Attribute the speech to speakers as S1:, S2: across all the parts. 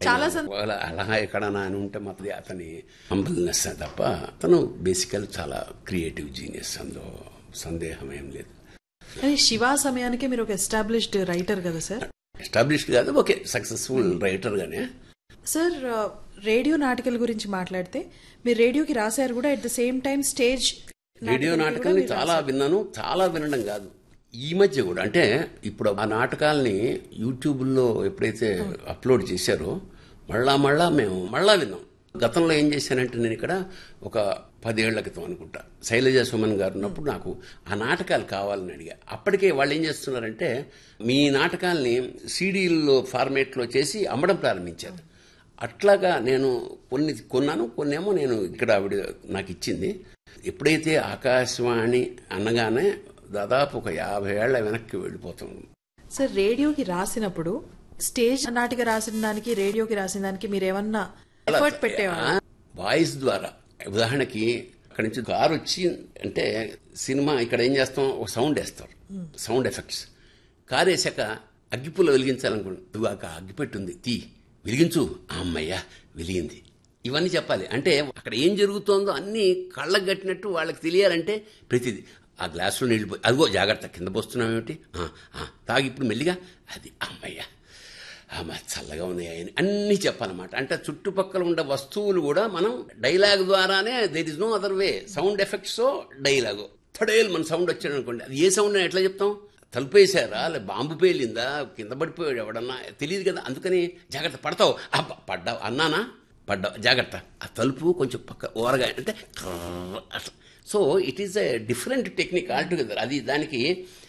S1: చాలా సంద-
S2: ఒకవేళ అలా ఎక్కడన్నా అని ఉంటే మాత్రం అతని హంబల్నెస్ తప్ప అతను బేసికల్ చాలా క్రియేటివ్ జీనియస్ అందులో సందేహం ఏం లేదు
S1: కానీ శివ సమయానికి మీరు ఒక ఎస్టాబ్లిష్డ్ రైటర్ కదా సార్
S2: ఎస్టాబ్లిష్డ్ కాదు ఓకే సక్సెస్ఫుల్ రైటర్ గానే
S1: సార్ ఆ, రేడియో నాటకాల గురించి మాట్లాడితే మీరు రేడియోకి రాశారు కూడా at the same time stage
S2: radio నాటకాల్ని చాలా విన్నాను చాలా వినడం కాదు ఈ మధ్య కూడా అంటే ఇప్పుడు ఆ నాటకాల్ని యూట్యూబ్లో ఎప్పుడైతే అప్లోడ్ చేశారో మళ్ళా మళ్ళా మేము మళ్ళా విన్నాం గతంలో ఏం చేశానంటే నేను ఇక్కడ ఒక పదేళ్ల క్రితం అనుకుంటా శైలజ సుమన్ గారు ఉన్నప్పుడు నాకు ఆ నాటకాలు కావాలని అడిగా అప్పటికే వాళ్ళు ఏం చేస్తున్నారంటే మీ నాటకాల్ని సీడీల్లో ఫార్మేట్లో చేసి అమ్మడం ప్రారంభించారు అట్లాగా నేను కొన్ని కొన్నాను కొన్నేమో నేను ఇక్కడ ఆవిడ నాకు ఇచ్చింది ఎప్పుడైతే ఆకాశవాణి అనగానే దాదాపు ఒక యాభై ఏళ్ల వెనక్కి వెళ్ళిపోతాం
S1: సార్ రేడియోకి రాసినప్పుడు స్టేజ్ నాటిక రాసిన దానికి రేడియోకి రాసిన దానికి మీరు ఏమన్నా ఎఫర్ట్ పెట్టేవారు
S2: వాయిస్ ద్వారా ఉదాహరణకి అక్కడి నుంచి కారు వచ్చి అంటే సినిమా ఇక్కడ ఏం చేస్తాం ఒక సౌండ్ వేస్తారు సౌండ్ ఎఫెక్ట్స్ కారు వేసాక అగ్గిపుల్ల వెలిగించాలనుకోండి ఇవాక అగ్గిపెట్టుంది తీ వెలిగించు ఆ అమ్మయ్య వెలిగింది ఇవన్నీ చెప్పాలి అంటే అక్కడ ఏం జరుగుతోందో అన్ని కళ్ళకు కట్టినట్టు వాళ్ళకి తెలియాలంటే ప్రతిదీ ఆ గ్లాసులో నీళ్ళు పోయి అదిగో జాగ్రత్త కింద పోస్తున్నాం ఏమిటి ఆ, ఆ, తాగి ఇప్పుడు మెల్లిగా అది అమ్మయ్య అమ్మ చల్లగా ఉంది అని అన్నీ చెప్పాలన్నమాట అంటే చుట్టుపక్కల ఉండే వస్తువులు కూడా మనం డైలాగ్ ద్వారానే there is no other way sound effects dialogue థడేలు మన సౌండ్ వచ్చాడు అనుకోండి అది ఏ సౌండ్ అని ఎట్లా చెప్తాం తలుపు వేసారా లే బాంబు పేలిందా కింద పడిపోయాడు ఎవడన్నా తెలియదు కదా అందుకని జాగ్రత్త పడతావు అబ్బా పడ్డావు అన్నానా పడ్డావు జాగ్రత్త ఆ తలుపు కొంచెం పక్క ఓరగా అంటే ట్రర్ అట్లా so it is a different technique altogether అది దానికి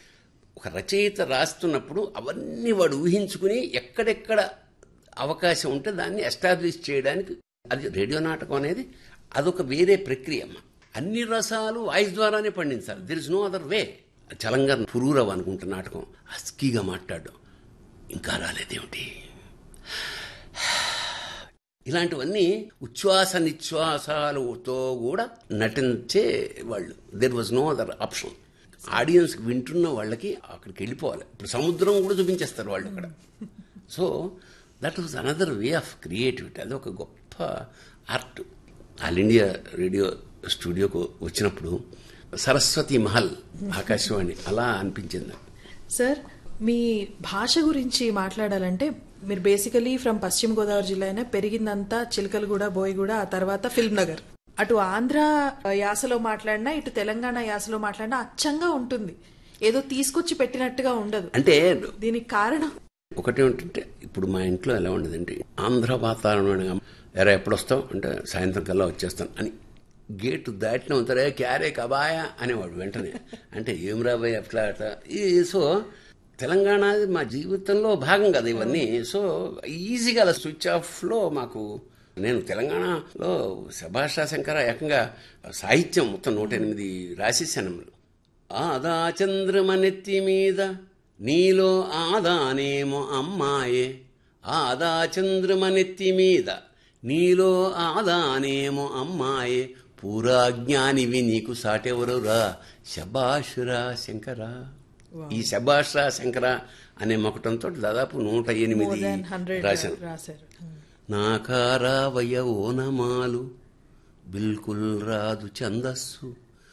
S2: ఒక రచయిత రాస్తున్నప్పుడు అవన్నీ వాడు ఊహించుకుని ఎక్కడెక్కడ అవకాశం ఉంటే దాన్ని ఎస్టాబ్లిష్ చేయడానికి అది రేడియో నాటకం అనేది అదొక వేరే ప్రక్రియ అమ్మ అన్ని రసాలు వాయిస్ ద్వారానే పండించాలి there is no other way చలంగా పురూరవ్ అనుకుంటున్న నాటకం హస్కీగా మాట్లాడడం ఇంకా రాలేదేమిటి ఇలాంటివన్నీ ఉచ్ఛ్వాస నిశ్వాసాలతో కూడా నటించే వాళ్ళు there was no other option audience వింటున్న వాళ్ళకి అక్కడికి వెళ్ళిపోవాలి ఇప్పుడు సముద్రం కూడా చూపించేస్తారు వాళ్ళు అక్కడ so that was another way of creativity అది ఒక గొప్ప ఆర్ట్ ఆల్ ఇండియా రేడియో స్టూడియోకు వచ్చినప్పుడు సరస్వతి మహల్ ఆకాశవాణి అలా అనిపించింది నాకు.
S1: సార్ మీ భాష గురించి మాట్లాడాలంటే మీరు బేసికలీ ఫ్రమ్ పశ్చిమ గోదావరి జిల్లా అయినా పెరిగిందంతా చిలకలగూడ బోయగూడ ఆ తర్వాత ఫిల్మ్ నగర్ అటు ఆంధ్ర యాసలో మాట్లాడినా ఇటు తెలంగాణ యాసలో మాట్లాడినా అచ్చంగా ఉంటుంది ఏదో తీసుకొచ్చి పెట్టినట్టుగా ఉండదు
S2: అంటే
S1: దీనికి కారణం
S2: ఒకటి ఏంటంటే ఇప్పుడు మా ఇంట్లో ఎలా ఉండదండి ఆంధ్ర వాతావరణం ఎరా ఎప్పుడు వస్తావు అంటే సాయంత్రం కల్లా వచ్చేస్తాను అని గేటు దాటిన ఉంటారే క్యారే కబాయా అనేవాడు వెంటనే అంటే ఏం రాబోయే అట్లా అట్లా ఈ సో తెలంగాణ మా జీవితంలో భాగం కదా ఇవన్నీ సో ఈజీగా అలా స్విచ్ ఆఫ్లో మాకు నేను తెలంగాణలో శభాషా శంకర ఏకంగా సాహిత్యం మొత్తం నూట ఎనిమిది రాసేసాను ఆదా చంద్రమనెత్తి మీద నీలో ఆదానేమో అమ్మాయే ఆదా చంద్రమనెత్తి మీద నీలో ఆదానేమో అమ్మాయే పూరాజ్ఞానివి నీకు సాటెవరురా శబాషురా శంకరా ఈ శబాషరా శంకర అనే మొకటంతో దాదాపు నూట
S1: మోర్
S2: ఎనిమిది
S1: దాన్ హండ్రెడ్
S2: రాశాను
S1: రాశారు
S2: నాకారావయ ఓనమాలు బిల్కుల్ రాదు ఛందస్సు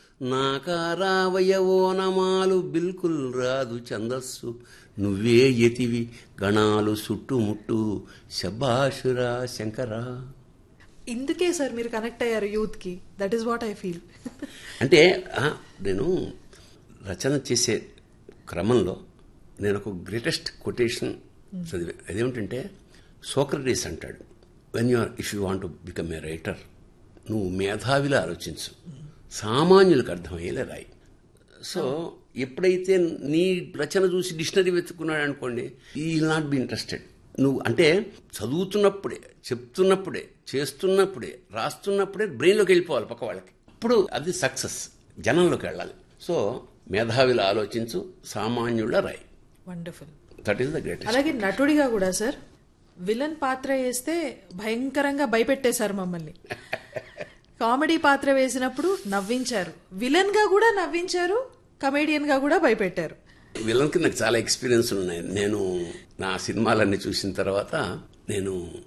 S2: నాకారావయ ఓనమాలు బిల్కుల్ రాదు ఛందస్సు నువ్వే యతివి గణాలు చుట్టుముట్టు శబాషురా శంకరా
S1: ఇందుకే సార్ మీరు కనెక్ట్ అయ్యారు యూత్ కి that is what I feel
S2: అంటే ఆ, నేను రచన చేసే క్రమంలో నేను ఒక గ్రేటెస్ట్ కొటేషన్ చదివా అదేమిటంటే సోక్రటీస్ అంటాడు when you're if you want become a writer నువ్వు మేధావిలా ఆలోచించు సామాన్యులకు అర్థమయ్యేలా రాయి సో ఎప్పుడైతే నీ రచన చూసి డిక్షనరీ వెతుక్కున్నాడు అనుకోండి ఈ నాట్ బి ఇంట్రెస్టెడ్ నువ్వు అంటే చదువుతున్నప్పుడే చెప్తున్నప్పుడే చేస్తున్నప్పుడే రాస్తున్నప్పుడే బ్రెయిన్లోకి వెళ్ళిపోవాలి పక్క వాళ్ళకి అప్పుడు అది సక్సెస్ జనంలోకి వెళ్ళాలి సో మేధావిలా ఆలోచించు సామాన్యుల రాయి
S1: wonderful
S2: that is the greatest
S1: అలాగే నటుడిగా కూడా సార్ విలన్ పాత్ర వేస్తే భయంకరంగా భయపెట్టేశారు మమ్మల్ని కామెడీ పాత్ర వేసినప్పుడు నవ్వించారు విలన్ గా కూడా నవ్వించారు కమేడియన్ గా కూడా భయపెట్టారు
S2: విలన్కి నాకు చాలా ఎక్స్పీరియన్స్ ఉన్నాయి నేను నా సినిమాలన్నీ చూసిన తర్వాత నేను